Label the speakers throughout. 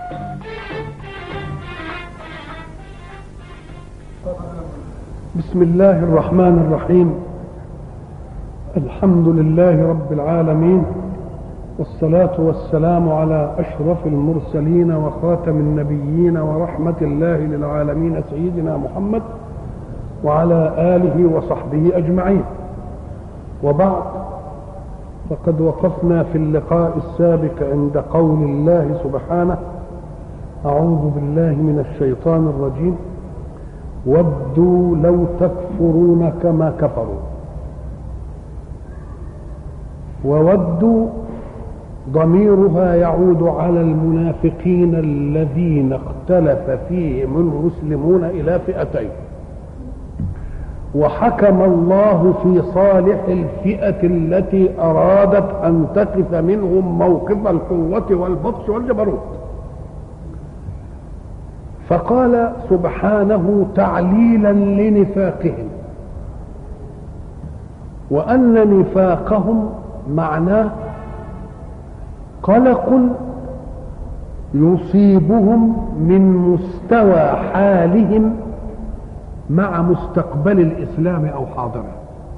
Speaker 1: بسم الله الرحمن الرحيم الحمد لله رب العالمين والصلاة والسلام على أشرف المرسلين وخاتم النبيين ورحمة الله للعالمين سيدنا محمد وعلى آله وصحبه أجمعين وبعد فقد وقفنا في اللقاء السابق عند قول الله سبحانه أعوذ بالله من الشيطان الرجيم ودوا لو تكفرون كما كفروا وودوا ضميرها يعود على المنافقين الذين اختلف فيهم المسلمون الى فئتين وحكم الله في صالح الفئه التي ارادت ان تقف منهم موقف القوه والبطش والجبروت فقال سبحانه تعليلا لنفاقهم وان نفاقهم معناه قلق يصيبهم من مستوى حالهم مع مستقبل الاسلام او حاضره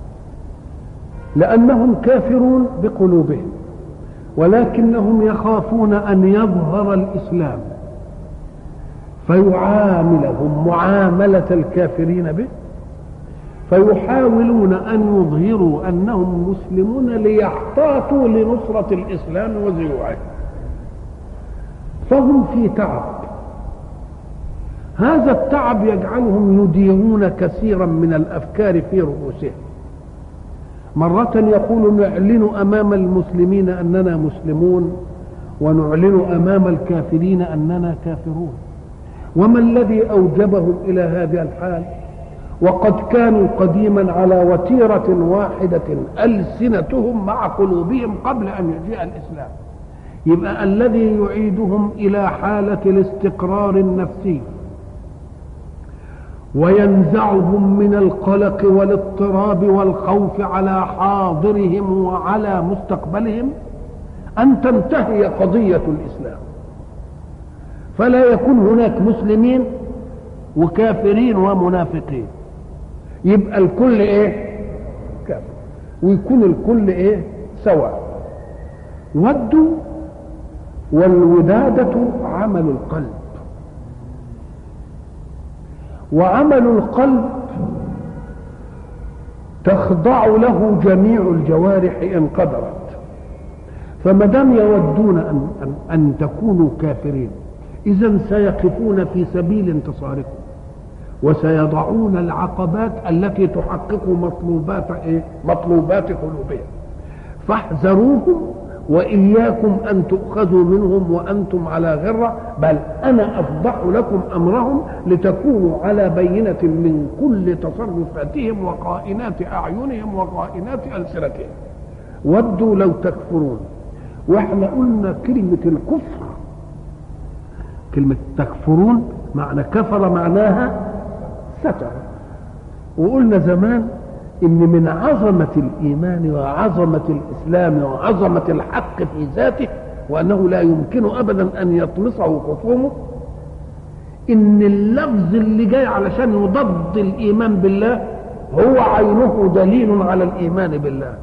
Speaker 1: لانهم كافرون بقلوبهم ولكنهم يخافون ان يظهر الاسلام فيعاملهم معامله الكافرين به فيحاولون ان يظهروا انهم مسلمون ليحتاطوا لنصره الاسلام وزيوعه فهم في تعب هذا التعب يجعلهم يديرون كثيرا من الافكار في رؤوسهم مرة يقول نعلن أمام المسلمين أننا مسلمون ونعلن أمام الكافرين أننا كافرون وما الذي أوجبهم إلى هذا الحال وقد كانوا قديما على وتيرة واحدة ألسنتهم مع قلوبهم قبل أن يجيء الإسلام يبقى الذي يعيدهم إلى حالة الاستقرار النفسي وينزعهم من القلق والاضطراب والخوف على حاضرهم وعلى مستقبلهم أن تنتهي قضية الإسلام فلا يكون هناك مسلمين وكافرين ومنافقين يبقى الكل ايه كافر ويكون الكل ايه سواء ودوا والودادة عمل القلب وعمل القلب تخضع له جميع الجوارح ان قدرت فما دام يودون ان ان, أن تكونوا كافرين اذا سيقفون في سبيل انتصاركم وسيضعون العقبات التي تحقق مطلوبات ايه؟ مطلوبات قلوبهم فاحذروهم واياكم ان تؤخذوا منهم وانتم على غره بل انا افضح لكم امرهم لتكونوا على بينه من كل تصرفاتهم وقائنات اعينهم وقائنات السنتهم ودوا لو تكفرون واحنا قلنا كلمه الكفر كلمه تكفرون معنى كفر معناها ستر وقلنا زمان ان من عظمه الايمان وعظمه الاسلام وعظمه الحق في ذاته وانه لا يمكن ابدا ان يطمسه خصومه ان اللفظ اللي جاي علشان يضد الايمان بالله هو عينه دليل على الايمان بالله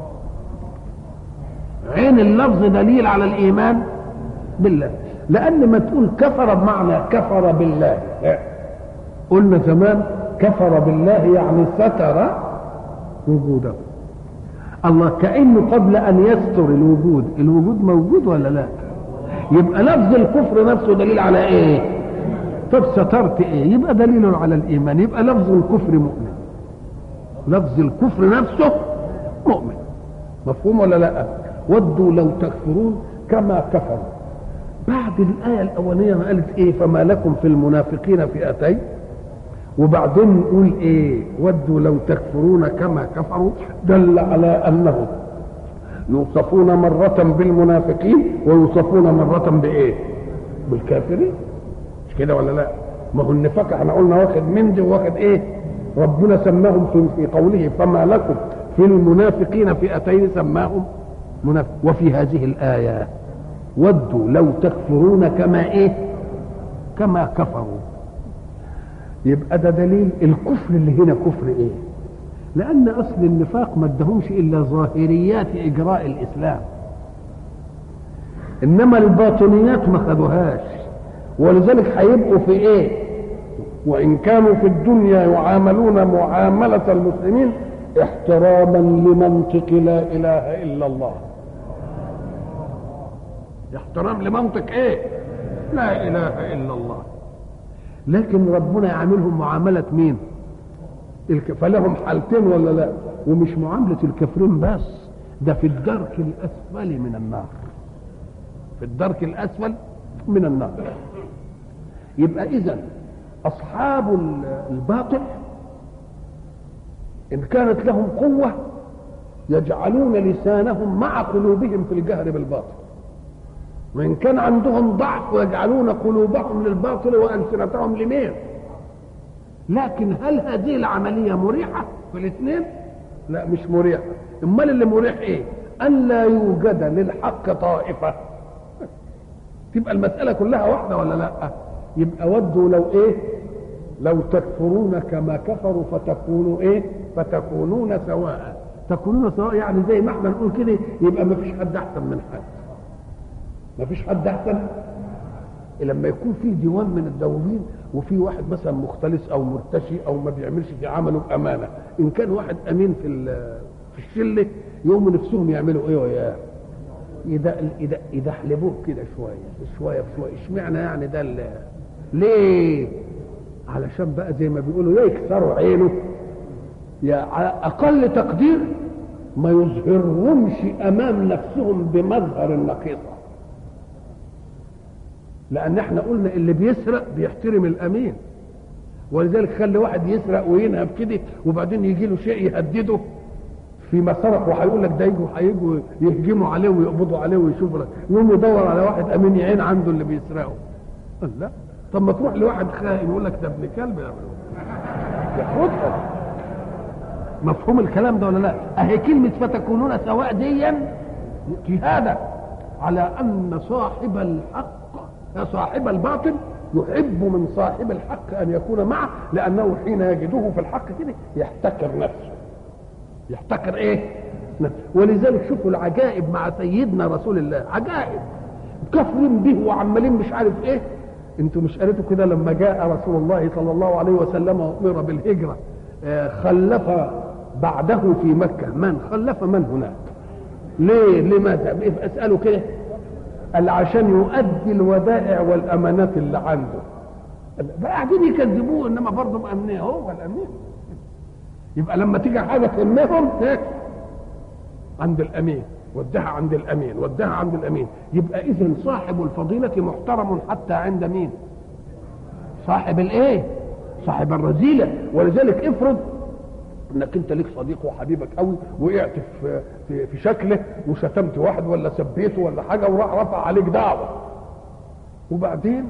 Speaker 1: عين اللفظ دليل على الايمان بالله لان ما تقول كفر بمعنى كفر بالله قلنا زمان كفر بالله يعني ستر وجوده الله كانه قبل ان يستر الوجود الوجود موجود ولا لا يبقى لفظ الكفر نفسه دليل على ايه طب سترت ايه يبقى دليل على الايمان يبقى لفظ الكفر مؤمن لفظ الكفر نفسه مؤمن مفهوم ولا لا ودوا لو تكفرون كما كفروا بعد الآية الأولانية ما قالت إيه فما لكم في المنافقين فئتين وبعدين نقول إيه ودوا لو تكفرون كما كفروا دل على أنهم يوصفون مرة بالمنافقين ويوصفون مرة بإيه بالكافرين مش كده ولا لا ما هو النفاق احنا قلنا واخد من دي واخد ايه ربنا سماهم في, في قوله فما لكم في المنافقين فئتين سماهم منافق وفي هذه الآية ودوا لو تكفرون كما ايه كما كفروا يبقى ده دليل الكفر اللي هنا كفر ايه لان اصل النفاق ما ادهمش الا ظاهريات اجراء الاسلام انما الباطنيات ما خدوهاش ولذلك هيبقوا في ايه وان كانوا في الدنيا يعاملون معامله المسلمين احتراما لمنطق لا اله الا الله احترام لمنطق ايه لا اله الا الله لكن ربنا يعاملهم معامله مين الك... فلهم حالتين ولا لا ومش معامله الكافرين بس ده في الدرك الاسفل من النار في الدرك الاسفل من النار يبقى اذا اصحاب الباطل ان كانت لهم قوه يجعلون لسانهم مع قلوبهم في الجهر بالباطل وان كان عندهم ضعف ويجعلون قلوبهم للباطل والسنتهم لمين لكن هل هذه العمليه مريحه في الاثنين لا مش مريحه امال اللي مريح ايه ان لا يوجد للحق طائفه تبقى المساله كلها واحده ولا لا يبقى ودوا لو ايه لو تكفرون كما كفروا فتكونوا ايه فتكونون سواء تكونون سواء يعني زي ما احنا نقول كده يبقى ما فيش حد احسن من حد ما فيش حد احسن لما يكون في ديوان من الدواوين وفي واحد مثلا مختلس او مرتشي او ما بيعملش في عمله بامانه ان كان واحد امين في في الشله يوم نفسهم يعملوا ايه وياه يدحلبوه كده شويه شويه بشويه اشمعنى يعني ده ليه علشان بقى زي ما بيقولوا يكسروا عينه يا على اقل تقدير ما يظهرهمش امام نفسهم بمظهر النقيصه لان احنا قلنا اللي بيسرق بيحترم الامين ولذلك خلي واحد يسرق وينهب كده وبعدين يجي له شيء يهدده في ما سرق وهيقول لك ده يجوا هيجوا يهجموا عليه ويقبضوا عليه ويشوفوا لك يقوم يدور على واحد امين يعين عنده اللي بيسرقه لا طب ما تروح لواحد خائن يقول لك ده ابن كلب ياخدها مفهوم الكلام ده ولا لا اهي كلمه فتكونون سواء ديا جهادا على ان صاحب الحق صاحب الباطل يحب من صاحب الحق ان يكون معه لانه حين يجده في الحق كده يحتكر نفسه يحتكر ايه نفسه ولذلك شوفوا العجائب مع سيدنا رسول الله عجائب كفرين به وعمالين مش عارف ايه انتوا مش قريتوا كده لما جاء رسول الله صلى الله عليه وسلم وامر بالهجره خلف بعده في مكه من خلف من هناك ليه لماذا اساله كده قال عشان يؤدي الودائع والامانات اللي عنده بقى قاعدين يكذبوه انما برضه مأمنيه هو الامين يبقى لما تيجي حاجه تهمهم عند الامين ودها عند الامين ودها عند الامين يبقى اذا صاحب الفضيله محترم حتى عند مين صاحب الايه صاحب الرذيله ولذلك افرض انك انت ليك صديق وحبيبك قوي وقعت في في, في شكله وشتمت واحد ولا سبيته ولا حاجه وراح رفع عليك دعوه وبعدين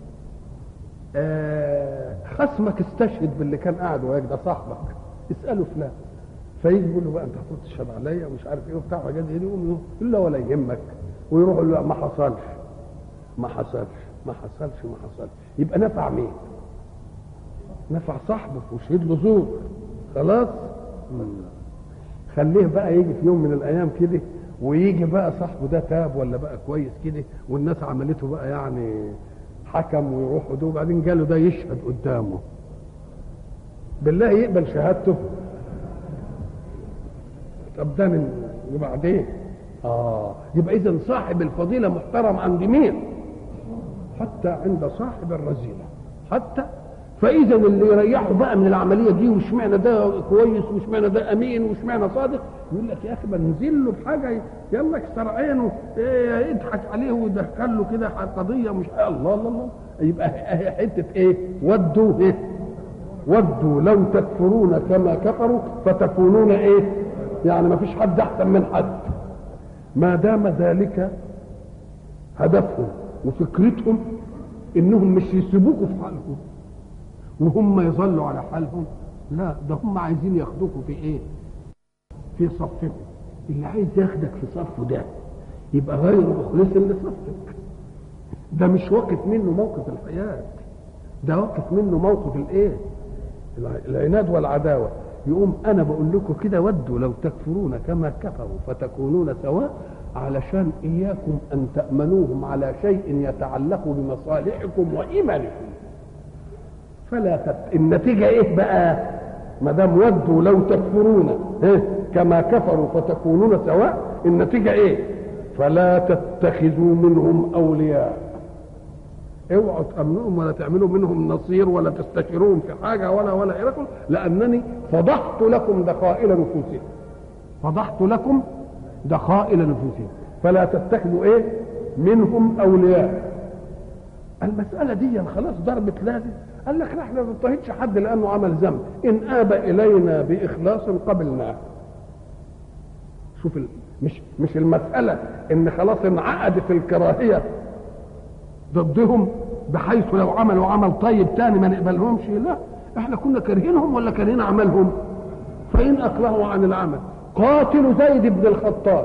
Speaker 1: آه خصمك استشهد باللي كان قاعد وياك ده صاحبك اساله فلان فيجي يقول له بقى انت المفروض تشهد عليا ومش عارف ايه وبتاع حاجات زي دي يقول له ولا يهمك ويروح يقول له ما حصلش ما حصلش ما حصلش ما حصلش يبقى نفع مين؟ نفع صاحبه وشهد له زور خلاص خليه بقى يجي في يوم من الايام كده ويجي بقى صاحبه ده تاب ولا بقى كويس كده والناس عملته بقى يعني حكم ويروحوا ده وبعدين جاله ده يشهد قدامه بالله يقبل شهادته طب ده من وبعدين اه يبقى اذا صاحب الفضيله محترم عند مين حتى عند صاحب الرذيله حتى فاذا اللي يريحه بقى من العمليه دي واشمعنى ده كويس واشمعنى ده امين واشمعنى صادق يقول لك يا اخي ما ننزل له بحاجه يلا اكسر عينه إيه يضحك عليه ويدخل له كده قضيه مش الله الله الله يبقى حته ايه ودوا ايه ودوا لو تكفرون كما كفروا فتكونون ايه يعني ما فيش حد احسن من حد ما دام ذلك هدفهم وفكرتهم انهم مش يسيبوكوا في حالكم وهم يظلوا على حالهم لا ده هم عايزين ياخدوكوا في ايه في صفكم اللي عايز ياخدك في صفه ده يبقى غير مخلص لصفك ده مش واقف منه موقف الحياة ده واقف منه موقف الايه العناد والعداوة يقوم انا بقول لكم كده ودوا لو تكفرون كما كفروا فتكونون سواء علشان اياكم ان تامنوهم على شيء يتعلق بمصالحكم وايمانكم فلا تت... النتيجه ايه بقى ما دام ودوا لو تكفرون إيه؟ كما كفروا فتكونون سواء النتيجه ايه فلا تتخذوا منهم اولياء اوعوا تامنوهم ولا تعملوا منهم نصير ولا تستشيروهم في حاجه ولا ولا الى لانني فضحت لكم دخائل نفوسهم فضحت لكم دخائل نفوسهم فلا تتخذوا ايه منهم اولياء المسألة دي خلاص ضربت لازم قال لك لا احنا ما نضطهدش حد لأنه عمل ذنب إن آب إلينا بإخلاص قبلناه شوف ال... مش مش المسألة إن خلاص انعقدت الكراهية ضدهم بحيث لو عملوا عمل طيب تاني ما نقبلهمش لا احنا كنا كارهينهم ولا كارهين عملهم فإن أكرهوا عن العمل قاتلوا زيد بن الخطاب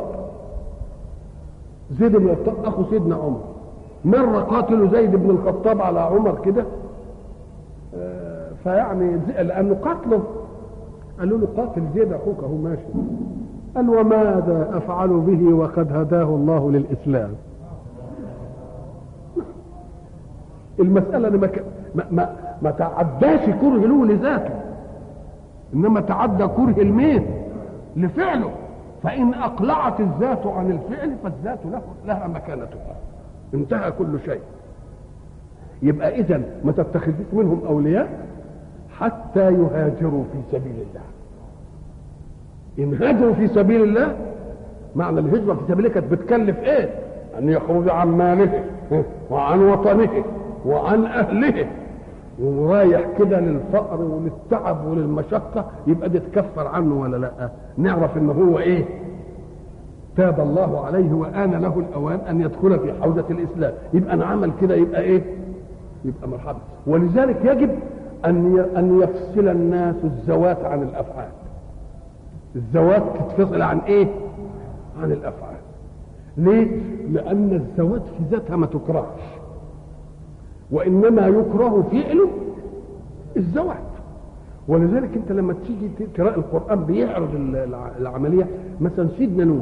Speaker 1: زيد بن الخطاب أخو سيدنا عمر مرة قاتلوا زيد بن الخطاب على عمر كده آه فيعني لأنه قتله قالوا له قاتل زيد أخوك أهو ماشي قال وماذا أفعل به وقد هداه الله للإسلام المسألة ما, ما, ما, ما تعداش كره له لذاته إنما تعدى كره المين لفعله فإن أقلعت الذات عن الفعل فالذات له لها مكانتها انتهى كل شيء يبقى إذا ما تتخذوش منهم أولياء حتى يهاجروا في سبيل الله إن هاجروا في سبيل الله معنى الهجرة في سبيل الله كانت بتكلف إيه؟ أن يخرج عن ماله وعن وطنه وعن أهله ورايح كده للفقر وللتعب وللمشقة يبقى دي تكفر عنه ولا لا نعرف ان هو ايه تاب الله عليه وآن له الأوان أن يدخل في حوزة الإسلام يبقى أنا عمل كده يبقى إيه يبقى مرحبا ولذلك يجب أن أن يفصل الناس الزوات عن الأفعال الزوات تتفصل عن إيه عن الأفعال ليه لأن الزوات في ذاتها ما تكرهش وإنما يكره فعله الزوات ولذلك انت لما تيجي تقرا القران بيعرض العمليه مثلا سيدنا نوح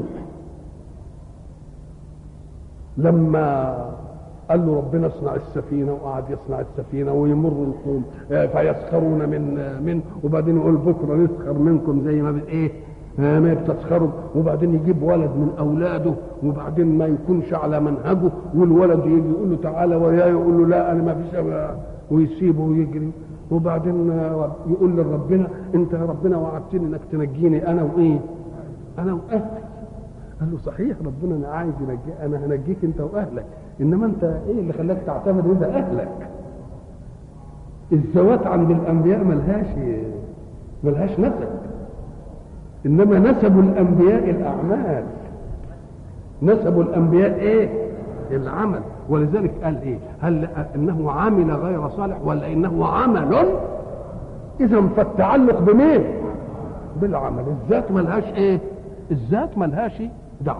Speaker 1: لما قال له ربنا اصنع السفينه وقعد يصنع السفينه ويمر القوم فيسخرون من من وبعدين يقول بكره نسخر منكم زي ما ايه ما بتسخروا وبعدين يجيب ولد من اولاده وبعدين ما يكونش على منهجه والولد يجي يقول له تعالى وياه يقول له لا انا ما فيش ويسيبه ويجري وبعدين يقول لربنا انت يا ربنا وعدتني انك تنجيني انا وايه انا واهلي قال له صحيح ربنا انا عايز ينجي انا هنجيك انت واهلك انما انت ايه اللي خلاك تعتمد انت اهلك الزوات عند الانبياء ملهاش ملهاش نسب انما نسب الانبياء الاعمال نسب الانبياء ايه العمل ولذلك قال ايه هل انه عمل غير صالح ولا انه عمل اذا فالتعلق بمين بالعمل الذات ملهاش ايه الذات ملهاش دعوه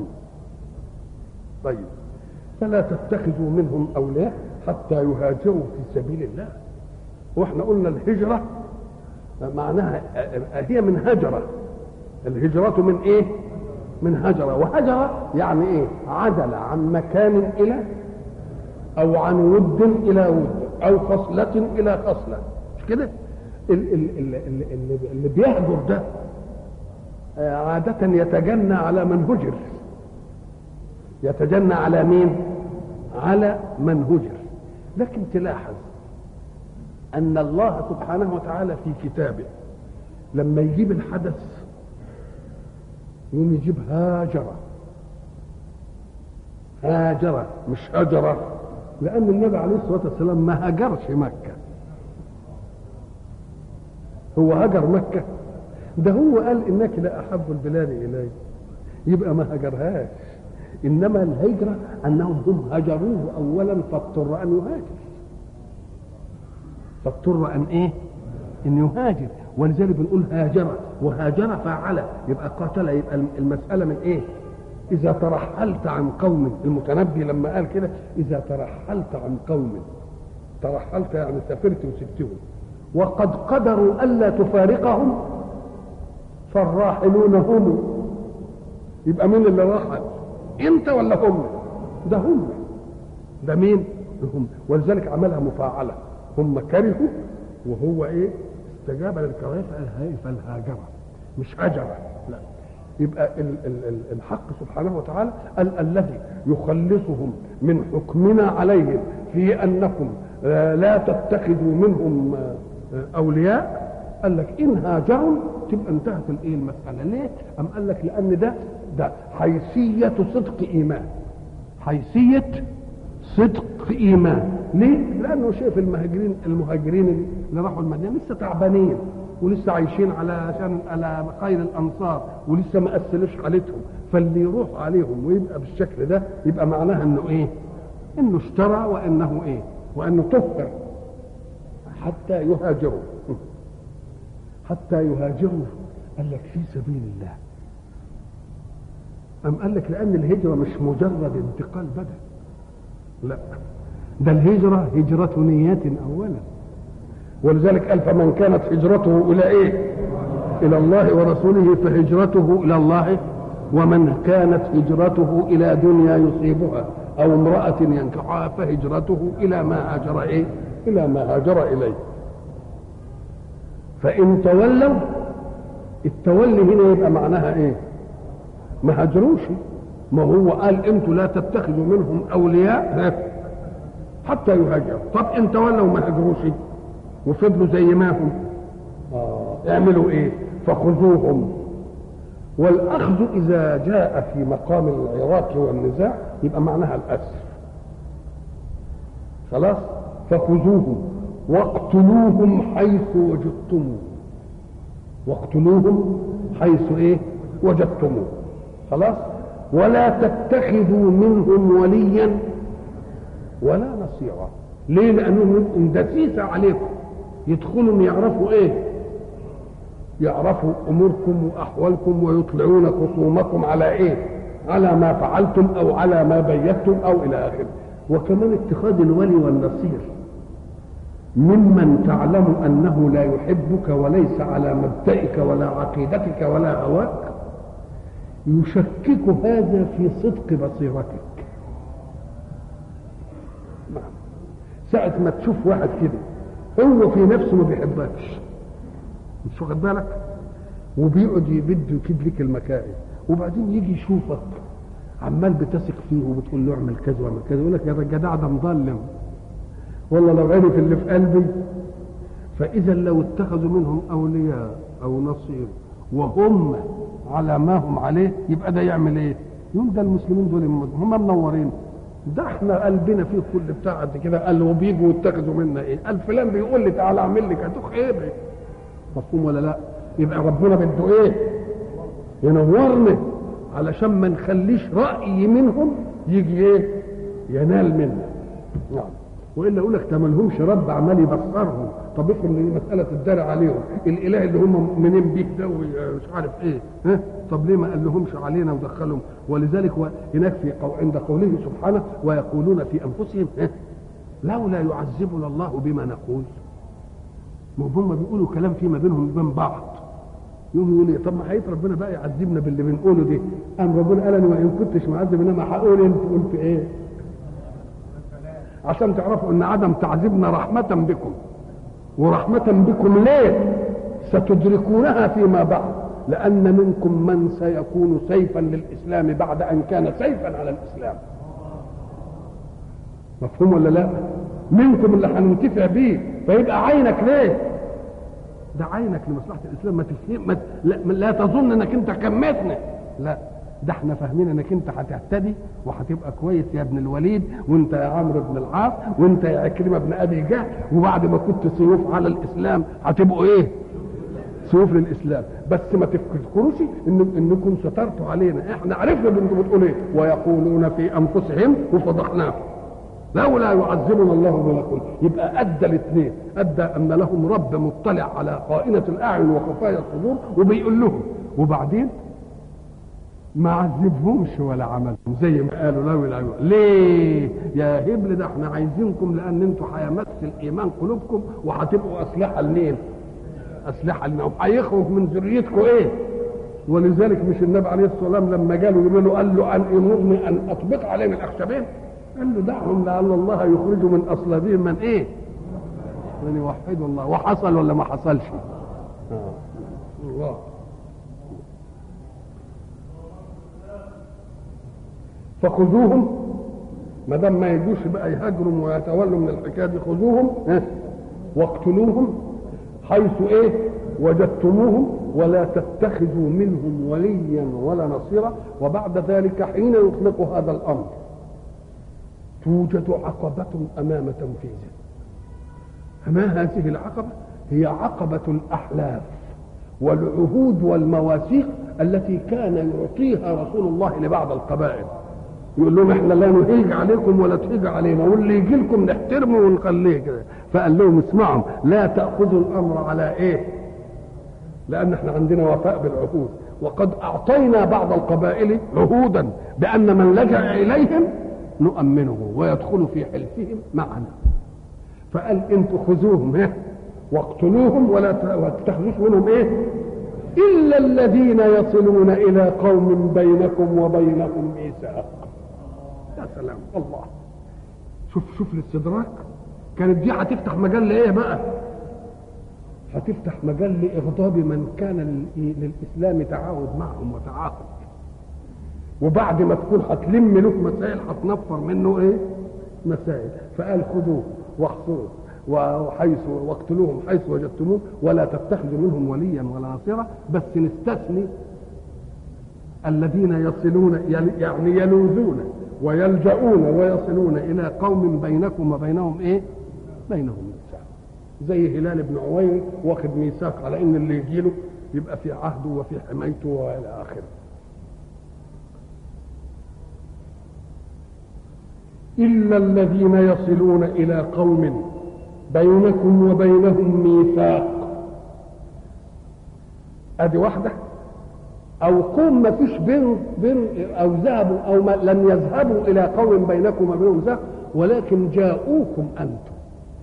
Speaker 1: طيب فلا تتخذوا منهم اولياء حتى يهاجروا في سبيل الله واحنا قلنا الهجره معناها هي من هجره الهجره من ايه من هجر وهجر يعني ايه عدل عن مكان الى او عن ود الى ود او خصلة الى خصلة مش كده اللي, اللي, اللي بيهجر ده عادة يتجنى على من هجر يتجنى على مين على من هجر لكن تلاحظ ان الله سبحانه وتعالى في كتابه لما يجيب الحدث يقوم يجيب هاجرة هاجرة مش هجرة لأن النبي عليه الصلاة والسلام ما هاجرش مكة هو هجر مكة ده هو قال إنك لا أحب البلاد إلي يبقى ما هجرهاش إنما الهجرة أنهم هم هجروه أولا فاضطر أن يهاجر فاضطر أن إيه؟ أن يهاجر ولذلك بنقول هاجر وهاجر فعل يبقى قاتل يبقى المسألة من ايه اذا ترحلت عن قوم المتنبي لما قال كده اذا ترحلت عن قوم ترحلت يعني سافرت وسبتهم وقد قدروا الا تفارقهم فالراحلون هم يبقى مين اللي رحل انت ولا هم ده هم ده مين هم ولذلك عملها مفاعله هم كرهوا وهو ايه استجاب للكراهيه فالهاجره مش هجره لا يبقى ال ال ال الحق سبحانه وتعالى ال الذي يخلصهم من حكمنا عليهم في انكم لا تتخذوا منهم اولياء قال لك ان هاجروا تبقى انتهت الايه المساله ليه؟ ام قال لك لان ده ده حيثيه صدق ايمان حيثيه صدق ايمان ليه؟ لانه شايف المهاجرين المهاجرين اللي راحوا المدينه لسه تعبانين ولسه عايشين على عشان على خير الانصار ولسه ما اسلوش حالتهم فاللي يروح عليهم ويبقى بالشكل ده يبقى معناها انه ايه؟ انه اشترى وانه ايه؟ وانه طهر حتى يهاجروا حتى يهاجروا قال لك في سبيل الله أم قال لك لأن الهجرة مش مجرد انتقال بدن لا ده الهجرة هجرة نيات أولا ولذلك قال فمن كانت هجرته إلى إيه إلى الله ورسوله فهجرته إلى الله ومن كانت هجرته إلى دنيا يصيبها أو امرأة ينكحها فهجرته إلى ما هاجر إيه إلى ما هاجر إليه فإن تولوا التولي هنا يبقى معناها إيه ما هاجروش ما هو قال انتوا لا تتخذوا منهم اولياء حتى يهاجروا طب ان تولوا ما هاجروش وفضلوا زي ما هم آه. اعملوا ايه فخذوهم والاخذ اذا جاء في مقام العراق والنزاع يبقى معناها الاسر خلاص فخذوهم واقتلوهم حيث وجدتموه واقتلوهم حيث ايه وجدتموه خلاص ولا تتخذوا منهم وليا ولا نصيرا ليه لانهم يبقوا دسيسه عليكم يدخلوا يعرفوا ايه يعرفوا اموركم واحوالكم ويطلعون خصومكم على ايه على ما فعلتم او على ما بيتم او الى اخره وكمان اتخاذ الولي والنصير ممن تعلم انه لا يحبك وليس على مبدئك ولا عقيدتك ولا هواك يشكك هذا في صدق بصيرتك ساعة ما تشوف واحد كده هو في نفسه ما بيحبكش مش واخد بالك وبيقعد بده يكيد لك المكائد وبعدين يجي يشوفك عمال بتثق فيه وبتقول له اعمل كذا واعمل كذا يقول لك يا الجدع ده مظلم والله لو عرف اللي في قلبي فاذا لو اتخذوا منهم اولياء او نصير وهم على ما هم عليه يبقى ده يعمل ايه؟ يقول ده المسلمين دول هم منورين ده احنا قلبنا فيه كل بتاع قد كده قال وبيجوا يتخذوا منا ايه؟ قال فلان بيقول لي تعالى اعمل لك هتوخ ايه بيه؟ مفهوم ولا لا؟ يبقى ربنا بده ايه؟ ينورنا علشان ما نخليش راي منهم يجي ايه؟ ينال منا نعم والا يقول لك ده ما لهمش رب عمال يبصرهم طب افرض ان مساله تدار عليهم الاله اللي هم مؤمنين بيه ده ومش عارف ايه ها طب ليه ما قال لهمش علينا ودخلهم ولذلك هناك في قو... عند قوله سبحانه ويقولون في انفسهم ها لولا يعذبنا الله بما نقول ما هم بيقولوا كلام فيما بينهم وبين بعض يوم يقول لي طب ما حقيقة ربنا بقى يعذبنا باللي بنقوله دي قام ربنا قال انا وان كنتش معذب انما هقول انت قلت ايه عشان تعرفوا ان عدم تعذيبنا رحمة بكم ورحمة بكم ليه ستدركونها فيما بعد لأن منكم من سيكون سيفا للإسلام بعد أن كان سيفا على الإسلام مفهوم ولا لا منكم اللي هننتفع بيه فيبقى عينك ليه ده عينك لمصلحة الإسلام ما تفهم ما لا, لا تظن انك انت كمتنا لا ده احنا فاهمين انك انت هتهتدي وهتبقى كويس يا ابن الوليد وانت يا عمرو بن العاص وانت يا عكرمه بن ابي جهل وبعد ما كنت سيوف على الاسلام هتبقوا ايه؟ سيوف للاسلام بس ما تفكروش ان انكم سترتوا علينا احنا عرفنا انتم بتقولوا ايه ويقولون في انفسهم وفضحناهم لولا يعذبنا الله بما نقول يبقى ادى الاثنين ادى ان لهم رب مطلع على خائنه الاعين وخفايا الصدور وبيقول لهم وبعدين ما عذبهمش ولا عملهم زي ما قالوا له لا ليه يا هبل ده احنا عايزينكم لان انتوا هيمس الايمان قلوبكم وهتبقوا اسلحه لمين اسلحه لنا وهيخرج من ذريتكم ايه ولذلك مش النبي عليه الصلاه والسلام لما جاله يقول له قال له ان امرني ان اطبق عليهم الاخشبين قال له دعهم لعل الله يخرج من اصلابهم من ايه من يوحدوا الله وحصل ولا ما حصلش آه. الله فخذوهم ما دام ما يجوش بقى يهاجروا ويتولوا من الحكايه دي خذوهم واقتلوهم حيث ايه وجدتموهم ولا تتخذوا منهم وليا ولا نصيرا وبعد ذلك حين يطلق هذا الامر توجد عقبة أمام تنفيذه ما هذه العقبة هي عقبة الأحلاف والعهود والمواثيق التي كان يعطيها رسول الله لبعض القبائل يقول لهم احنا لا نهيج عليكم ولا تهيج علينا واللي يجي لكم نحترمه ونخليه كده فقال لهم اسمعوا لا تاخذوا الامر على ايه لان احنا عندنا وفاء بالعهود وقد اعطينا بعض القبائل عهودا بان من لجا اليهم نؤمنه ويدخل في حلفهم معنا فقال انتم خذوهم ايه واقتلوهم ولا تتخذوش منهم ايه الا الذين يصلون الى قوم بينكم وبينهم ميثاق يا سلام الله شوف شوف الاستدراك كانت دي هتفتح مجال لايه بقى هتفتح مجال لاغضاب من كان للاسلام تعاهد معهم وتعاقد وبعد ما تكون هتلم له مسائل هتنفر منه ايه مسائل فقال خذوه واخصوه وحيث واقتلوهم حيث وجدتموه ولا تتخذوا منهم وليا ولا نصيرا بس نستثني الذين يصلون يعني يلوذون ويلجؤون ويصلون الى قوم بينكم وبينهم ايه؟ بينهم ميثاق زي هلال بن عوير واخد ميثاق على ان اللي يجي له يبقى في عهده وفي حمايته والى اخره. إلا الذين يصلون إلى قوم بينكم وبينهم ميثاق ادي واحده او قوم ما فيش بين بين او ذهبوا او ما لم يذهبوا الى قوم بينكم وبينهم ميثاق ولكن جاءوكم انتم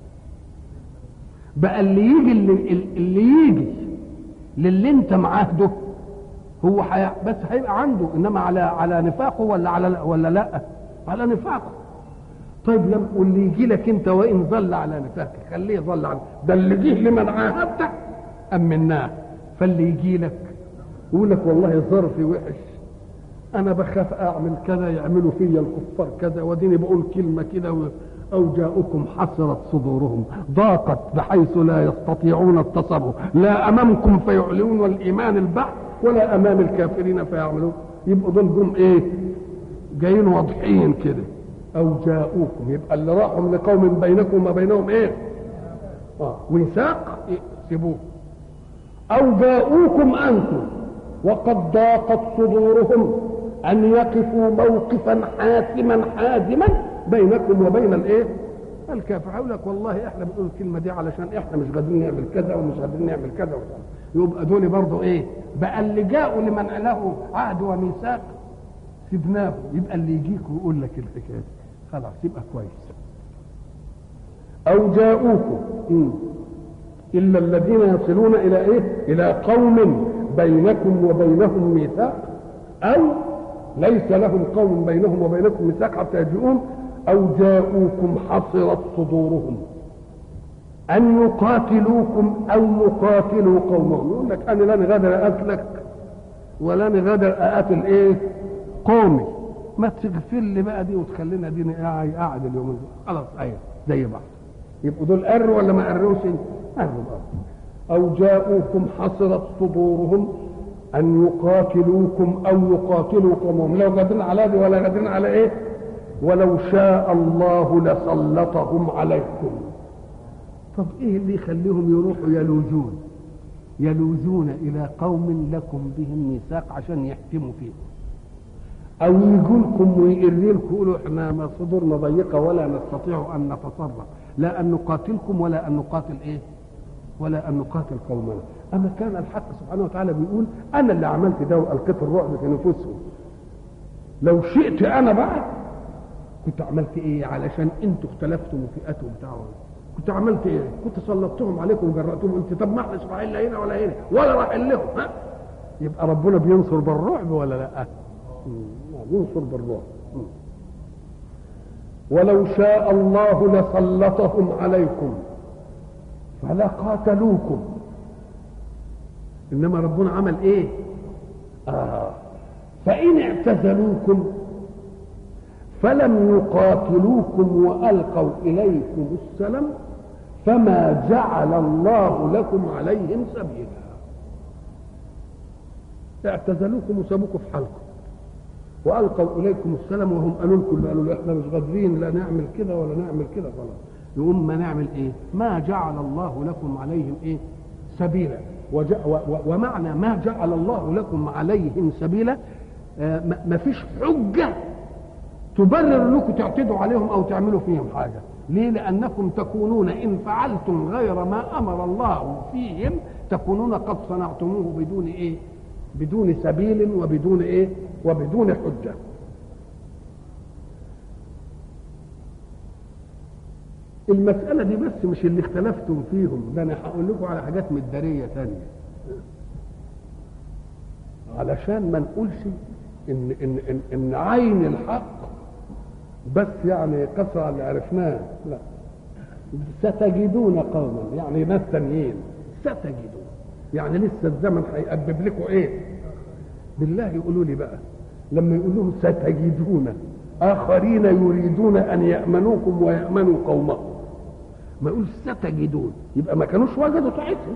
Speaker 1: بقى اللي يجي اللي, اللي يجي للي انت معاهده هو حي... بس هيبقى عنده انما على على نفاقه ولا على ولا لا على نفاقه طيب لم واللي يجي لك انت وان ظل على نفاقك خليه يظل على ده اللي جه لمن عاهدته امناه فاللي يجي لك يقول لك والله ظرفي وحش انا بخاف اعمل كذا يعملوا فيا الكفار كذا وديني بقول كلمه كده و... او جاءكم حسرت صدورهم ضاقت بحيث لا يستطيعون التصرف لا امامكم فيعلنون والايمان البحث ولا امام الكافرين فيعملون يبقوا دول جم ايه جايين واضحين كده او جاءوكم يبقى اللي راحوا لقوم بينكم وبينهم ايه اه وثاق سيبوه او جاءوكم انتم وقد ضاقت صدورهم ان يقفوا موقفا حاسما حازما بينكم وبين الايه الكافر هيقول لك والله احنا بنقول الكلمه دي علشان احنا مش قادرين نعمل كذا ومش قادرين نعمل كذا وكذا يبقى دول برضه ايه بقى اللي جاءوا لمن له عهد وميثاق سيبناه يبقى اللي يجيك ويقول لك الحكايه دي خلاص يبقى كويس او جاءوكم الا الذين يصلون الى ايه الى قوم بينكم وبينهم ميثاق او ليس لهم قوم بينهم وبينكم ميثاق حتى يجيئون او جاءوكم حصرت صدورهم ان يقاتلوكم او يقاتلوا قومهم يقول لك انا لن غادر اقتلك ولن غادر اقاتل ايه قومي ما تغفر لي بقى دي وتخلينا دي قاعد اليومين دول خلاص ايوه زي بعض يبقوا دول قروا ولا ما قروش قروا او جاءوكم حصرت صدورهم ان يقاتلوكم او يقاتلوا قومهم لو قادرين على دي ولا قادرين على ايه ولو شاء الله لسلطهم عليكم طب ايه اللي يخليهم يروحوا يلوذون يلوذون الى قوم لكم بهم ميثاق عشان يحكموا فيهم او يجوا لكم ويقروا لكم يقولوا احنا ما صدورنا ضيقه ولا نستطيع ان نتصرف لا ان نقاتلكم ولا ان نقاتل ايه ولا ان نقاتل قومنا اما كان الحق سبحانه وتعالى بيقول انا اللي عملت ده والقيت الرعب في نفوسهم لو شئت انا بقى كنت عملت ايه علشان انتوا اختلفتم وفئاتوا بتاعهم كنت عملت ايه كنت سلطتهم عليكم وجرأتهم قلت طب ما احنا اسماعيل لا هنا ولا هنا ولا راح لهم ها يبقى ربنا بينصر بالرعب ولا لا ينصر بالرعب ولو شاء الله لسلطهم عليكم فلقاتلوكم انما ربنا عمل ايه آه فان اعتزلوكم فلم يقاتلوكم والقوا اليكم السلام فما جعل الله لكم عليهم سبيلا اعتزلوكم وسابوكم في حالكم والقوا اليكم السلام وهم قالوا لكم قالوا له احنا مش قادرين لا نعمل كده ولا نعمل كده خلاص يقوم ما نعمل ايه ما جعل الله لكم عليهم ايه سبيلا ومعنى ما جعل الله لكم عليهم سبيلا آه ما فيش حجه تبرر لكم تعتدوا عليهم او تعملوا فيهم حاجه ليه لانكم تكونون ان فعلتم غير ما امر الله فيهم تكونون قد صنعتموه بدون ايه بدون سبيل وبدون ايه وبدون حجه المسألة دي بس مش اللي اختلفتم فيهم ده أنا هقول لكم على حاجات مدارية تانية علشان ما نقولش إن إن إن, إن عين الحق بس يعني قصر اللي عرفناه لا ستجدون قوما يعني ناس تانيين ستجدون يعني لسه الزمن هيقبب لكم ايه بالله يقولوا لي بقى لما يقول لهم ستجدون اخرين يريدون ان يامنوكم ويامنوا قومهم ما يقول ستجدون يبقى ما كانوش وجدوا ساعتهم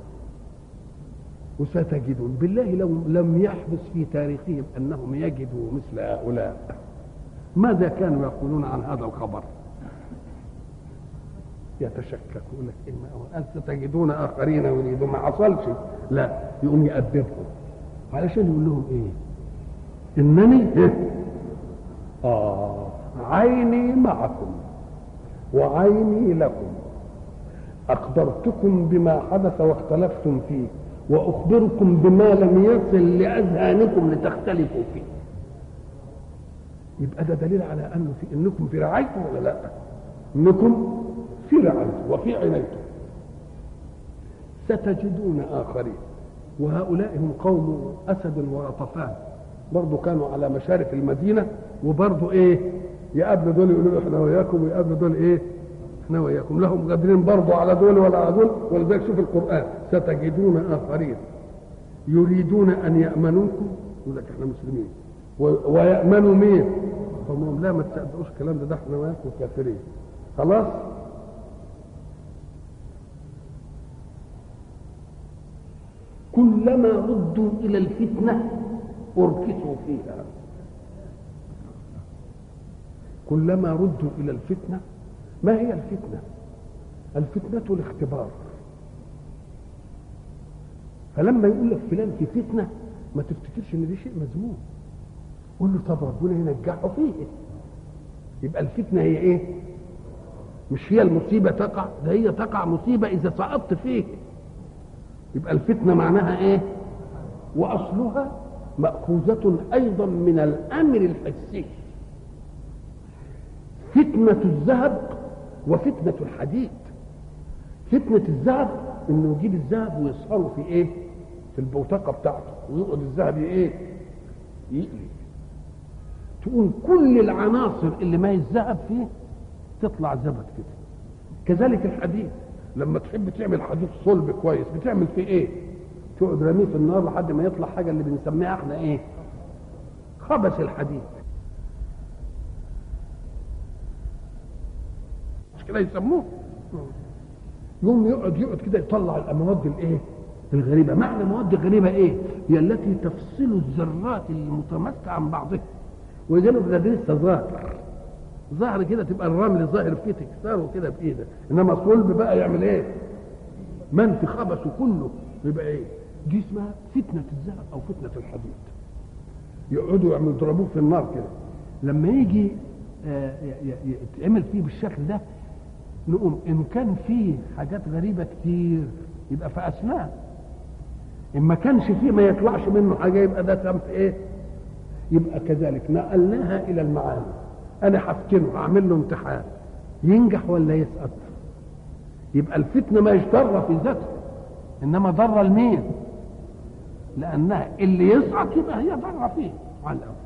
Speaker 1: وستجدون بالله لو لم يحدث في تاريخهم انهم يجدوا مثل هؤلاء ماذا كانوا يقولون عن هذا الخبر يتشكك يقول لك إما ستجدون آخرين يريدون ما حصلش لا يقوم يأدبهم علشان يقول لهم إيه إنني إيه؟ آه عيني معكم وعيني لكم أخبرتكم بما حدث واختلفتم فيه وأخبركم بما لم يصل لأذهانكم لتختلفوا فيه يبقى ده دليل على انه في انكم في رعايته ولا لا انكم في رعايته وفي عنايته ستجدون اخرين وهؤلاء هم قوم اسد وغطفان برضه كانوا على مشارف المدينه وبرضه ايه يقابلوا دول يقولوا احنا وياكم ويقابلوا دول ايه احنا وياكم لهم قادرين برضه على دول ولا على دول ولذلك شوف القران ستجدون اخرين يريدون ان يامنوكم يقول لك احنا مسلمين ويأمنوا مين؟ هم لا ما تصدقوش الكلام ده ده احنا وياكم كافرين خلاص؟ كلما ردوا إلى الفتنة أركسوا فيها كلما ردوا إلى الفتنة ما هي الفتنة؟ الفتنة الاختبار فلما يقول لك فلان في فتنة ما تفتكرش ان دي شيء مذموم قول له طب ربنا ينجحه فيه يبقى الفتنه هي ايه مش هي المصيبه تقع ده هي تقع مصيبه اذا سقطت فيه يبقى الفتنه معناها ايه واصلها ماخوذه ايضا من الامر الحسي فتنه الذهب وفتنه الحديد فتنه الذهب انه يجيب الذهب ويصهره في ايه في البوتقه بتاعته ويقعد الذهب ايه يقلي تقول كل العناصر اللي ما الذهب فيه تطلع زبد كده كذلك الحديد لما تحب تعمل حديد صلب كويس بتعمل فيه ايه تقعد رميه في النار لحد ما يطلع حاجه اللي بنسميها احنا ايه خبث الحديد مش كده يسموه يوم يقعد يقعد كده يطلع المواد الايه الغريبه معنى مواد غريبه ايه هي التي تفصل الذرات المتماسكه عن بعضها ولذلك ده لسه ظاهر ظهر كده تبقى الرمل ظاهر فيه تكسره كده بايدك انما صلب بقى يعمل ايه منفي خبثه كله يبقى ايه دي اسمها فتنه الذهب او فتنه الحديد يقعدوا يعملوا يضربوه في النار كده لما يجي يتعمل فيه بالشكل ده نقوم ان كان فيه حاجات غريبه كتير يبقى فاسناه ان ما كانش فيه ما يطلعش منه حاجه يبقى ده تم في ايه يبقى كذلك نقلناها الى المعاني انا هفتنه هعمل له امتحان ينجح ولا يسقط يبقى الفتنه ما ضره في ذاته انما ضره لمين لانها اللي يسقط يبقى هي ضره فيه على الأول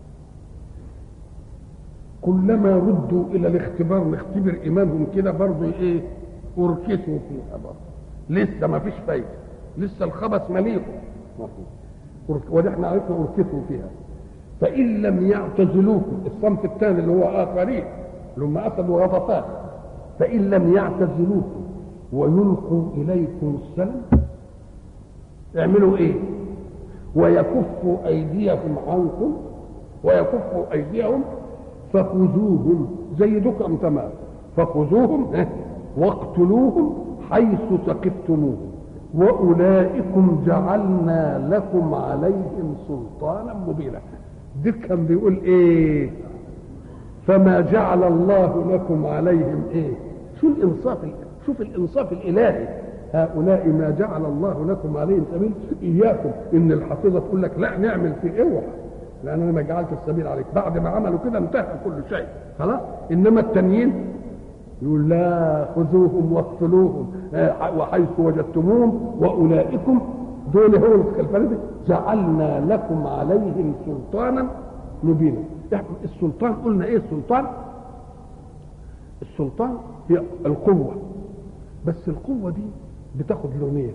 Speaker 1: كلما ردوا الى الاختبار نختبر ايمانهم كده برضه ايه اركسوا فيها برضه لسه ما فيش فايده لسه الخبث مليهم ودي احنا عرفنا اركسوا فيها فان لم يعتزلوكم الصنف الثاني اللي هو اخرين اللي هم اسد وغطفان فان لم يعتزلوكم ويلقوا اليكم السلم اعملوا ايه ويكفوا ايديهم عنكم ويكفوا ايديهم فخذوهم زي دكم تمام فخذوهم واقتلوهم حيث ثقفتموهم واولئكم جعلنا لكم عليهم سلطانا مبينا ده كان بيقول ايه فما جعل الله لكم عليهم ايه شو الانصاف شوف الانصاف الالهي هؤلاء ما جعل الله لكم عليهم سبيل اياكم ان الحافظه تقول لك لا نعمل في اوعى لان انا ما جعلت السبيل عليك بعد ما عملوا كده انتهى كل شيء خلاص انما التانيين يقول لا خذوهم واقتلوهم وحيث وجدتموهم واولئكم دول هو الفريق جعلنا لكم عليهم سلطانا مبينا السلطان قلنا ايه السلطان السلطان هي القوه بس القوه دي بتاخد لونين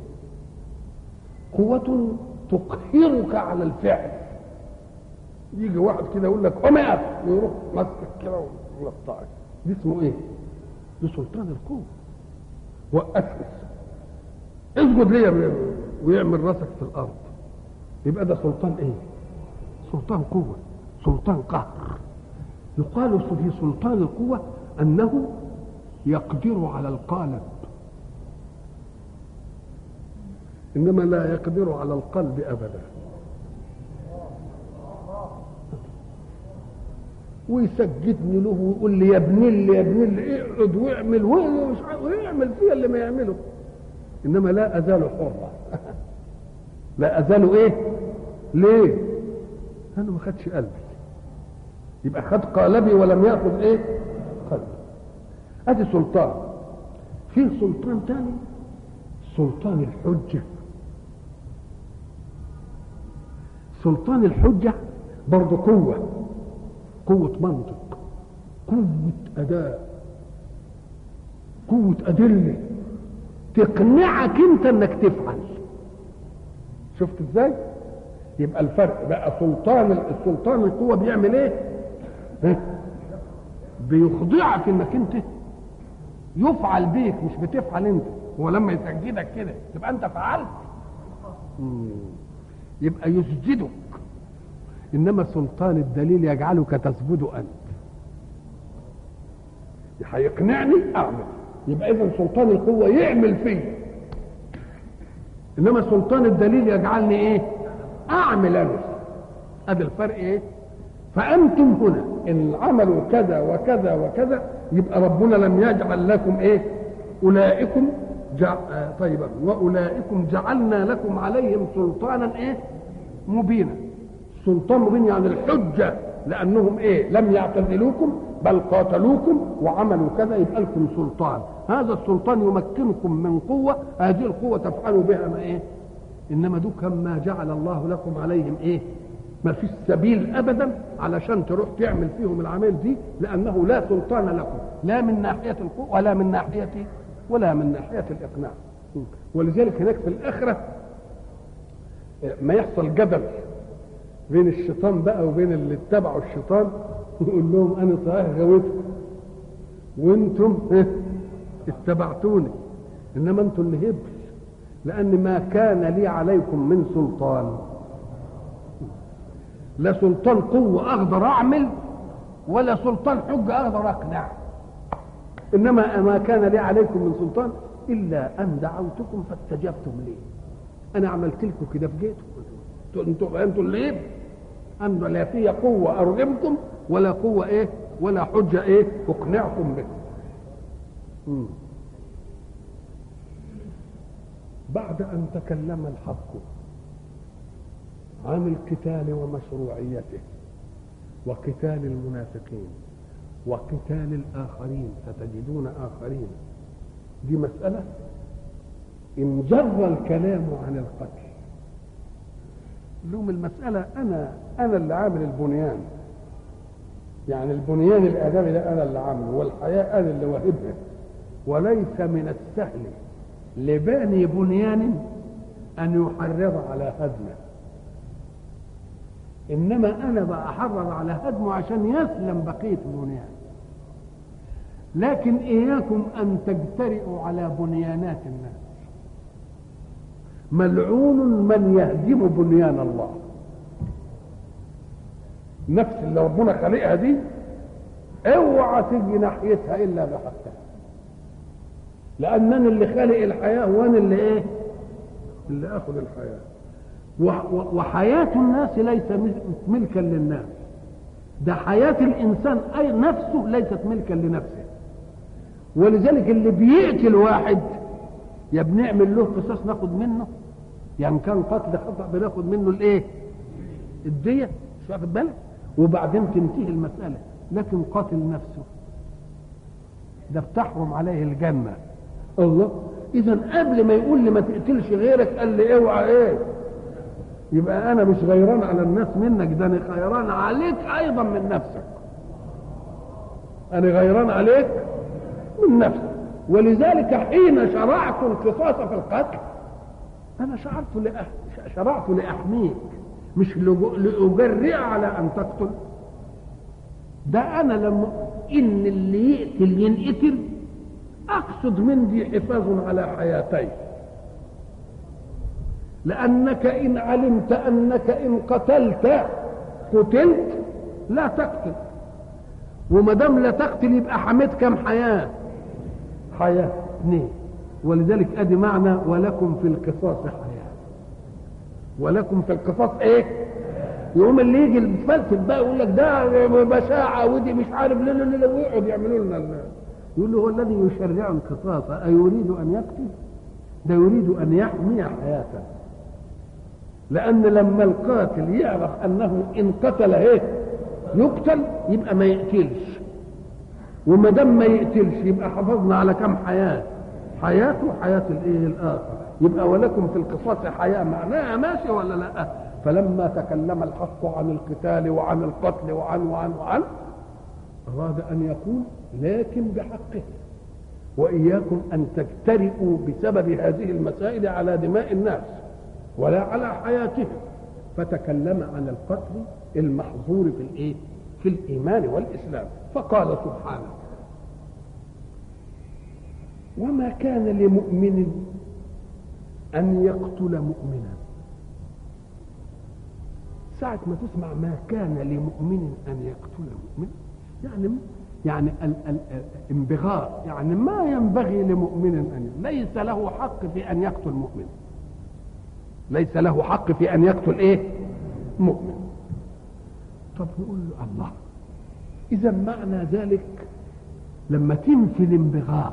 Speaker 1: قوة تقهرك على الفعل يجي واحد كده يقول لك قوم اقف ويروح ماسكك كده ويقطعك دي اسمه ايه؟ دي سلطان القوة وقفني اسجد ليا ويعمل راسك في الارض يبقى ده سلطان ايه؟ سلطان قوة سلطان قهر يقال في سلطان القوة انه يقدر على القالب انما لا يقدر على القلب ابدا ويسجدني له ويقول لي يا ابن اللي يا ابن اللي اقعد واعمل ويعمل فيها اللي ما يعمله انما لا ازال حرا لا ازال ايه ليه انا ما خدش قلبي يبقى خد قالبي ولم ياخذ ايه قلبي ادي سلطان في سلطان تاني سلطان الحجه سلطان الحجة برضه قوة قوة منطق قوة أداء قوة أدلة تقنعك أنت إنك تفعل شفت إزاي؟ يبقى الفرق بقى سلطان السلطان القوة بيعمل إيه؟ بيخضعك إنك أنت يفعل بيك مش بتفعل أنت هو لما يسجدك كده تبقى أنت فعلت مم. يبقى يسجدك انما سلطان الدليل يجعلك تسجد انت هيقنعني اعمل يبقى اذا سلطان القوه يعمل فيا انما سلطان الدليل يجعلني ايه اعمل انا ادي الفرق ايه فانتم هنا ان عملوا كذا وكذا وكذا يبقى ربنا لم يجعل لكم ايه اولئكم جع... آه طيب واولئكم جعلنا لكم عليهم سلطانا ايه مبينا سلطان مبين يعني الحجه لانهم ايه لم يعتزلوكم بل قاتلوكم وعملوا كذا يبقى لكم سلطان هذا السلطان يمكنكم من قوه هذه القوه تفعلوا بها ما ايه انما دول ما جعل الله لكم عليهم ايه ما فيش سبيل ابدا علشان تروح تعمل فيهم العمل دي لانه لا سلطان لكم لا من ناحيه القوه ولا من ناحيه ولا من ناحيه الاقناع ولذلك هناك في الاخره ما يحصل جدل بين الشيطان بقى وبين اللي اتبعوا الشيطان يقول لهم انا صحيح غويتكم وانتم اتبعتوني انما انتم اللي هبل لان ما كان لي عليكم من سلطان لا سلطان قوة أقدر أعمل ولا سلطان حجة أقدر أقنع إنما ما كان لي عليكم من سلطان إلا أن دعوتكم فاستجبتم لي أنا عملت لكم كده في جيتكم أنتم أنتم اللي إيه؟ أنا لا في قوة أرغمكم ولا قوة إيه ولا حجة إيه أقنعكم به مم. بعد أن تكلم الحق عن القتال ومشروعيته وقتال المنافقين وقتال الآخرين ستجدون آخرين دي مسألة إن جر الكلام عن القتل لهم المسألة أنا أنا اللي عامل البنيان يعني البنيان الآدمي ده أنا اللي عامله والحياة أنا اللي واهبها وليس من السهل لباني بنيان أن يحرض على هدمه إنما أنا بأحرض على هدمه عشان يسلم بقية البنيان لكن إياكم أن تجترئوا على بنيانات الناس ملعون من يهدم بنيان الله نفس اللي ربنا خلقها دي اوعى تيجي ناحيتها الا بحقها لانني اللي خالق الحياه وانا اللي ايه اللي اخذ الحياه وحياه الناس ليس ملكا للناس ده حياه الانسان اي نفسه ليست ملكا لنفسه ولذلك اللي بيقتل واحد يا بنعمل له قصاص ناخد منه يعني كان قتل خطا بناخد منه الايه الديه مش واخد بالك وبعدين تنتهي المساله لكن قاتل نفسه ده بتحرم عليه الجنه الله اذا قبل ما يقول لي ما تقتلش غيرك قال لي اوعى ايه يبقى انا مش غيران على الناس منك ده انا غيران عليك ايضا من نفسك انا غيران عليك من نفسك ولذلك حين شرعت القصاص في القتل انا شعرت لأح... شرعت لاحميك مش لاجرئ على ان تقتل ده انا لما ان اللي يقتل ينقتل اقصد من دي حفاظ على حياتي لانك ان علمت انك ان قتلت قتلت لا تقتل وما دام لا تقتل يبقى حميت كم حياه حياه اثنين ولذلك ادي معنى ولكم في القصاص حياه ولكم في القصاص ايه يقوم اللي يجي الفلسف بقى يقول لك ده بشاعه ودي مش عارف لا لا لا ويقعد يعملوا لنا يقول له هو الذي يشرع القصاص أيريد أن يقتل؟ ده يريد أن يحمي حياته لأن لما القاتل يعرف أنه إن قتل إيه يقتل يبقى ما يقتلش وما دام ما يقتلش يبقى حافظنا على كم حياة حياته وحياة الإيه الآخر يبقى ولكم في القصاص حياة معناها ماشي ولا لا فلما تكلم الحق عن القتال وعن القتل وعن وعن وعن أراد أن يقول لكن بحقه وإياكم أن تجترئوا بسبب هذه المسائل على دماء الناس ولا على حياتهم فتكلم عن القتل المحظور في الايه؟ في الايمان والاسلام فقال سبحانه وما كان لمؤمن ان يقتل مؤمنا ساعة ما تسمع ما كان لمؤمن ان يقتل مؤمنا يعني يعني الانبغاء يعني ما ينبغي لمؤمن ان ليس له حق في ان يقتل مؤمن ليس له حق في ان يقتل ايه مؤمن طب نقول له الله اذا معنى ذلك لما تنفي الانبغاء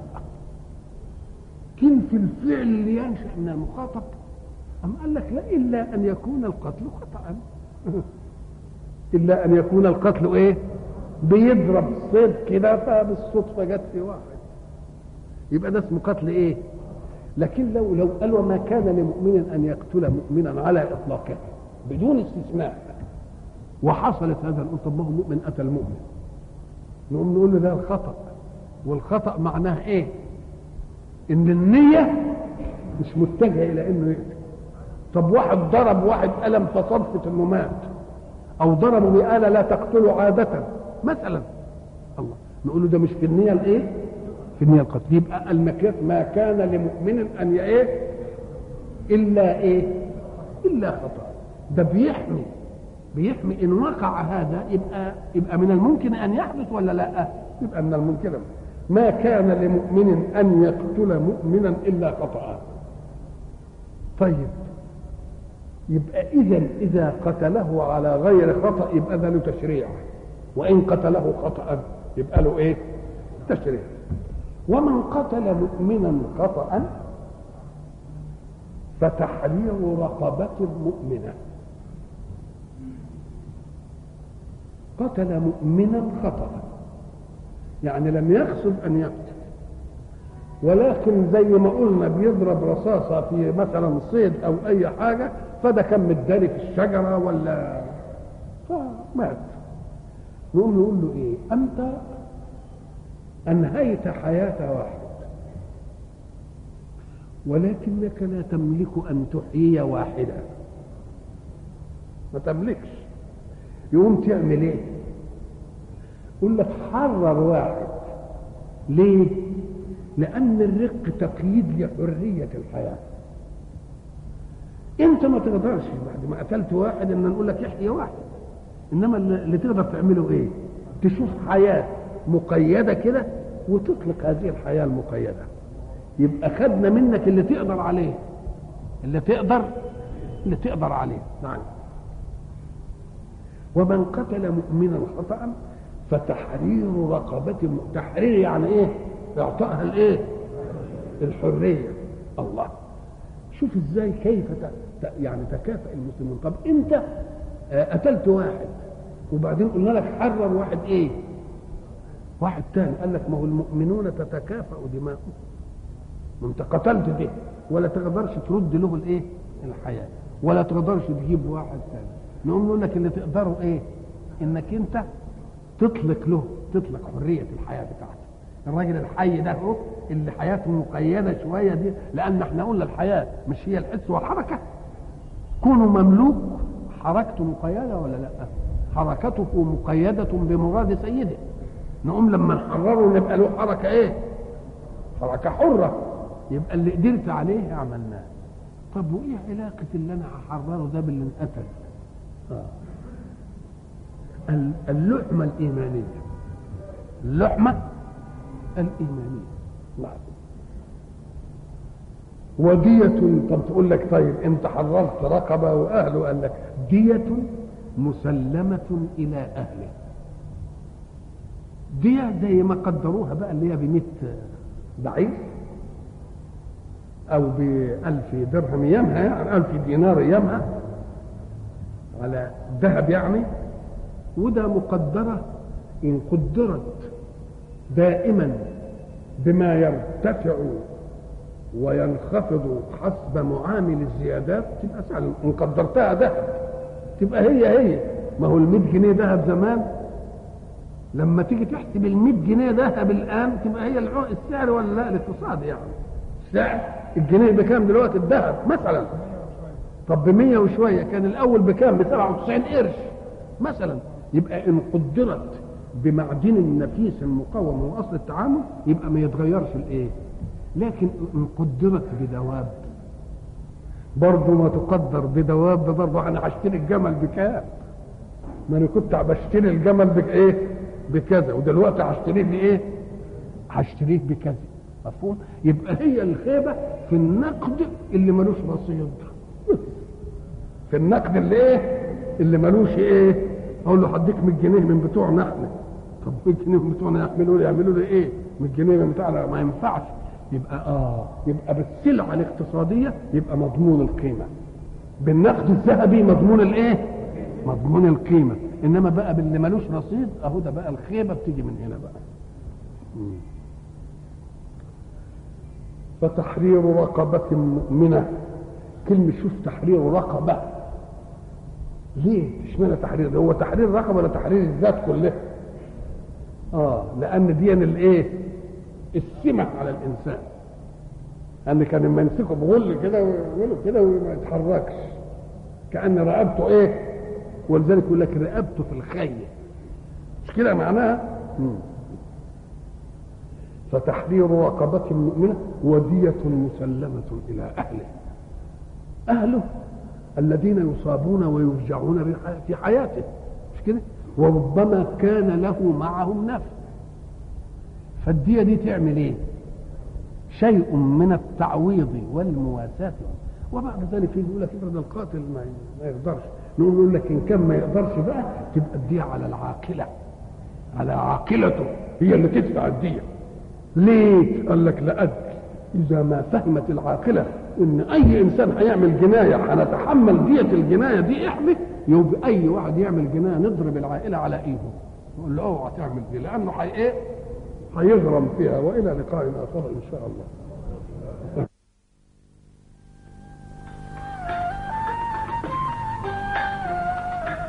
Speaker 1: تنفي الفعل اللي ينشا من المخاطب أم قال لك لا إلا أن يكون القتل خطأ إلا أن يكون القتل إيه بيضرب صيد كده فبالصدفة جت في واحد يبقى ده اسمه قتل إيه لكن لو لو قال وما كان لمؤمن ان يقتل مؤمنا على اطلاقه بدون استثناء وحصلت هذا نقول طب ما هو مؤمن قتل مؤمن نقوم نقول له ده الخطا والخطا معناه ايه؟ ان النيه مش متجهه الى انه يقتل طب واحد ضرب واحد قلم فصدفه انه مات او ضربه بآلة لا تقتله عادة مثلا الله نقول له ده مش في النية الايه؟ في النية القتل يبقى المكياس ما كان لمؤمن ان ايه الا ايه الا خطا ده بيحمي بيحمي ان وقع هذا يبقى يبقى من الممكن ان يحدث ولا لا يبقى من الممكن ما كان لمؤمن ان يقتل مؤمنا الا خطا طيب يبقى اذا اذا قتله على غير خطا يبقى ده له تشريع وان قتله خطا يبقى له ايه تشريع ومن قتل مؤمنا خطأ فتحرير رقبة مؤمنة قتل مؤمنا خطأ يعني لم يقصد أن يقتل ولكن زي ما قلنا بيضرب رصاصة في مثلا صيد أو أي حاجة فده كان متداري في الشجرة ولا فمات نقوم نقول له إيه أنت أنهيت حياة واحد ولكنك لا تملك أن تحيي واحدة ما تملكش يقوم تعمل ايه يقول لك حرر واحد ليه لان الرق تقييد لحريه الحياه انت ما تقدرش بعد ما قتلت واحد ان نقول لك احيي واحد انما اللي تقدر تعمله ايه تشوف حياه مقيده كده وتطلق هذه الحياه المقيده يبقى خدنا منك اللي تقدر عليه اللي تقدر اللي تقدر عليه نعم ومن قتل مؤمنا خطأ فتحرير رقبة تحرير يعني ايه؟ اعطائها الايه؟ الحرية الله شوف ازاي كيف ت... يعني تكافئ المسلمون طب انت قتلت واحد وبعدين قلنا لك حرر واحد ايه؟ واحد تاني قال لك ما هو المؤمنون تتكافأ دماؤهم ما انت قتلت ده ولا تقدرش ترد له الايه؟ الحياة ولا تقدرش تجيب واحد ثاني نقوم نقول لك اللي تقدروا ايه انك انت تطلق له تطلق حريه الحياه بتاعته الراجل الحي ده هو اللي حياته مقيده شويه دي لان احنا قلنا الحياه مش هي الحس والحركه كونه مملوك حركته مقيده ولا لا حركته مقيده بمراد سيده نقوم لما نحرره نبقى له حركه ايه حركه حره يبقى اللي قدرت عليه عملناه طب وايه علاقه اللي انا هحرره ده باللي انقتل اللحمة الإيمانية اللحمة الإيمانية نعم ودية طب تقول لك طيب أنت حررت رقبة وأهله قال لك دية مسلمة إلى أهله دية زي ما قدروها بقى اللي هي ب 100 بعير أو ب 1000 درهم أيامها يعني 1000 دينار أيامها على ذهب يعني وده مقدرة إن قدرت دائما بما يرتفع وينخفض حسب معامل الزيادات تبقى سهل إن قدرتها ذهب تبقى هي هي ما هو ال 100 جنيه ذهب زمان لما تيجي تحسب ال 100 جنيه ذهب الآن تبقى هي السعر ولا لا الاقتصاد يعني السعر الجنيه بكام دلوقتي الذهب مثلا طب ب 100 وشويه كان الاول بكام ب 97 قرش مثلا يبقى ان قدرت بمعدن النفيس المقوم واصل التعامل يبقى ما يتغيرش الايه لكن ان قدرت بدواب برضه ما تقدر بدواب برضه انا هشتري الجمل بكام ما انا كنت بشتري الجمل بايه بكذا ودلوقتي هشتريه بايه هشتريه بكذا مفهوم يبقى هي الخيبه في النقد اللي ملوش رصيد في النقد اللي ايه اللي ملوش ايه اقول له هديك 100 جنيه من بتوعنا احنا طب 100 جنيه من بتوعنا يعملوا لي يعملوا لي ايه 100 جنيه من بتاعنا ما ينفعش يبقى اه يبقى بالسلعه الاقتصاديه يبقى مضمون القيمه بالنقد الذهبي مضمون الايه مضمون القيمه انما بقى باللي ملوش رصيد اهو ده بقى الخيبه بتيجي من هنا بقى مم. فتحرير رقبة مؤمنة كلمة شوف تحرير رقبة ليه اشمعنى تحرير ده هو تحرير رقبة ولا تحرير الذات كلها اه لان دي الايه السمة على الانسان ان كان لما يمسكه بغل كده ويعمله كده وما يتحركش كان رقبته ايه ولذلك يقول لك رقبته في الخيل مش كده معناها مم. فتحرير رقبة مؤمنة ودية مسلمة إلى أهله أهله الذين يصابون ويفجعون في حياته مش كده وربما كان له معهم نفع فالدية دي تعمل ايه شيء من التعويض والمواساة وبعد ذلك يقول لك افرض القاتل ما ما يقدرش نقول له لك ان كان ما يقدرش بقى تبقى الدية على العاقلة على عاقلته هي اللي تدفع الدية ليه؟ قال لك لأجل إذا ما فهمت العاقلة إن أي إنسان هيعمل جناية هنتحمل دية الجناية دي إحنا يبقى اي واحد يعمل جنايه نضرب العائله على ايده نقول له اوعى تعمل دي لانه حي ايه هيغرم فيها والى لقاء اخر ان شاء الله